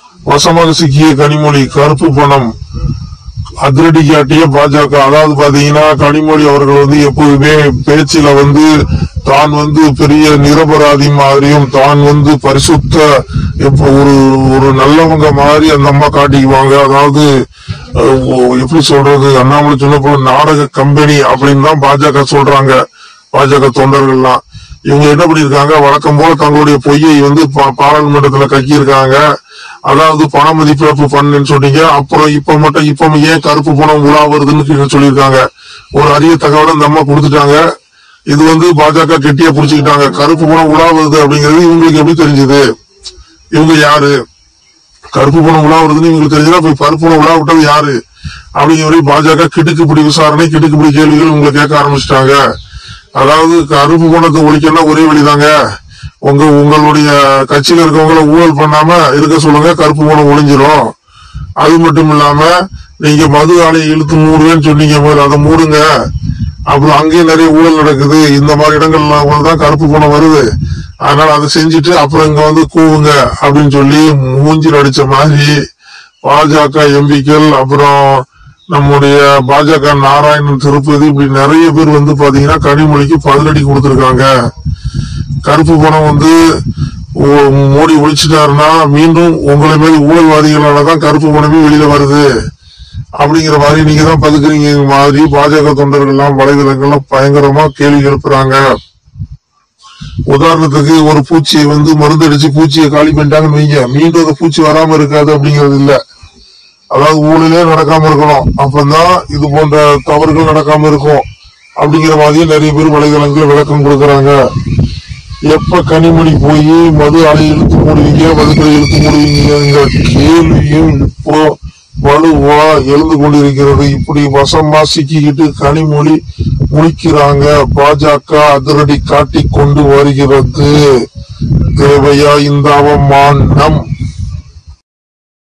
வசமாக சிக்கிய கனிமொழி கருப்பு பணம் அதிரடி காட்டிய பாஜக அதாவது பாத்தீங்கன்னா கனிமொழி அவர்கள் வந்து எப்போதுமே பேச்சில வந்து தான் வந்து பெரிய நிரபராதி மாதிரியும் தான் வந்து பரிசுத்த இப்போ ஒரு ஒரு நல்லவங்க மாதிரி அந்த அம்மா காட்டிக்குவாங்க அதாவது அஹ், ஓ- எப்படி சொல்றது அண்ணாமலை சொன்ன போல நாடக கம்பெனி அப்படின்னு தான் பாஜக சொல்றாங்க பாஜக தொண்டர்கள்லாம் இவங்க என்ன பண்ணிருக்காங்க வழக்கம் போல தங்களுடைய பொய்யை வந்து பா- பாராளுமன்றத்துல கக்கியிருக்காங்க அதாவது பண மதிப்பிழப்பு பண்ணுன்னு சொன்னீங்க அப்புறம் இப்ப மட்டும் இப்ப ஏன் கருப்பு பணம் உலா வருதுன்னு கீழே சொல்லியிருக்காங்க ஒரு அரிய தகவலை இந்த அம்மா கொடுத்துட்டாங்க இது வந்து பாஜக கெட்டியா புடிச்சுக்கிட்டாங்க கருப்பு பணம் உலா வருது அப்படிங்கிறது இவங்களுக்கு எப்படி தெரிஞ்சது இவங்க யாரு கருப்பு பணம் உலா வருதுன்னு இவங்களுக்கு தெரிஞ்சதா போய் கருப்பு பணம் உலா விட்டது யாரு அப்படிங்கிற மாதிரி பாஜக கிடுக்குப்பிடி விசாரணை கிடுக்குப்பிடி கேள்விகள் உங்களை கேட்க ஆரம்பிச்சிட்டாங்க அதாவது கருப்பு பணத்தை ஒழிக்கணும்னா ஒரே வழிதாங்க உங்க உங்களுடைய கட்சியில இருக்கவங்கள ஊழல் பண்ணாம இருக்க சொல்லுங்க கருப்பு பணம் ஒழிஞ்சிரும் அது மட்டும் இல்லாம நீங்க மது ஆலையை இழுத்து மூடுவேன்னு சொன்னீங்க முதல்ல அதை மூடுங்க அப்புறம் அங்கேயும் நிறைய ஊழல் நடக்குது இந்த மாதிரி இடங்கள்ல தான் கருப்பு பணம் வருது அதனால அதை செஞ்சுட்டு அப்புறம் இங்க வந்து கூவுங்க அப்படின்னு சொல்லி மூஞ்சில் அடிச்ச மாதிரி பாஜக எம்பிக்கள் அப்புறம் நம்முடைய பாஜக நாராயணன் திருப்பதி இப்படி நிறைய பேர் வந்து பாத்தீங்கன்னா கனிமொழிக்கு பதிலடி கொடுத்திருக்காங்க கருப்பு பணம் வந்து ஓ- மோடி ஒழிச்சிட்டாருன்னா மீண்டும் உங்களை மாதிரி ஊழல்வாதிகளால தான் கருப்பு பணமே வெளியில வருது அப்படிங்கிற மாதிரி நீங்க தான் பதுக்குறீங்க மாதிரி பாஜக தொண்டர்கள் எல்லாம் வலைதளங்கள்லாம் பயங்கரமா கேள்வி எழுப்புறாங்க உதாரணத்துக்கு ஒரு பூச்சியை வந்து மருந்து அடிச்சு பூச்சியை காலி பண்ணிட்டாங்கன்னு வைங்க மீண்டும் அந்த பூச்சி வராம இருக்காது அப்படிங்கிறது இல்ல அதாவது ஊழலே நடக்காம இருக்கணும் அப்பதான் இது போன்ற தவறுகள் நடக்காம இருக்கும் அப்படிங்கிற மாதிரி நிறைய பேர் வலைதளங்கள் விளக்கம் கொடுக்கறாங்க எப்ப கனிமொழி போய் மது அலை இழுத்து மூடுவீங்க மதுக்கடை இழுத்து மூடுவீங்கிற கேள்வியும் இப்போ வலுவா எழுந்து கொண்டிருக்கிறது இப்படி வசமா சிக்கிக்கிட்டு கனிமொழி முழிக்கிறாங்க பாஜக அதிரடி காட்டிக் கொண்டு வருகிறது தேவையா இந்த அவமானம்